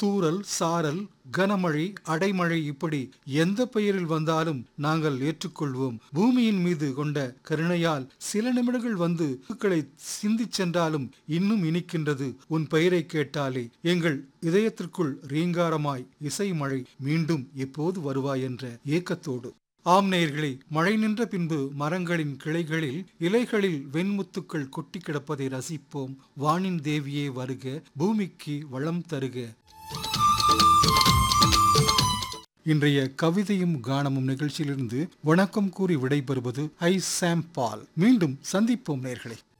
தூறல் சாரல் கனமழை அடைமழை இப்படி எந்த பெயரில் வந்தாலும் நாங்கள் ஏற்றுக்கொள்வோம் பூமியின் மீது கொண்ட கருணையால் சில நிமிடங்கள் வந்து பூக்களை சிந்திச் சென்றாலும் இன்னும் இனிக்கின்றது உன் பெயரை கேட்டாலே எங்கள் இதயத்திற்குள் ரீங்காரமாய் இசை மழை மீண்டும் எப்போது வருவாய் என்ற ஏக்கத்தோடு ஆம் நேயர்களே மழை நின்ற பின்பு மரங்களின் கிளைகளில் இலைகளில் வெண்முத்துக்கள் கொட்டி கிடப்பதை ரசிப்போம் வானின் தேவியே வருக பூமிக்கு வளம் தருக இன்றைய கவிதையும் கானமும் நிகழ்ச்சியிலிருந்து வணக்கம் கூறி விடைபெறுவது ஐ சாம் பால் மீண்டும் சந்திப்போம் நேர்களே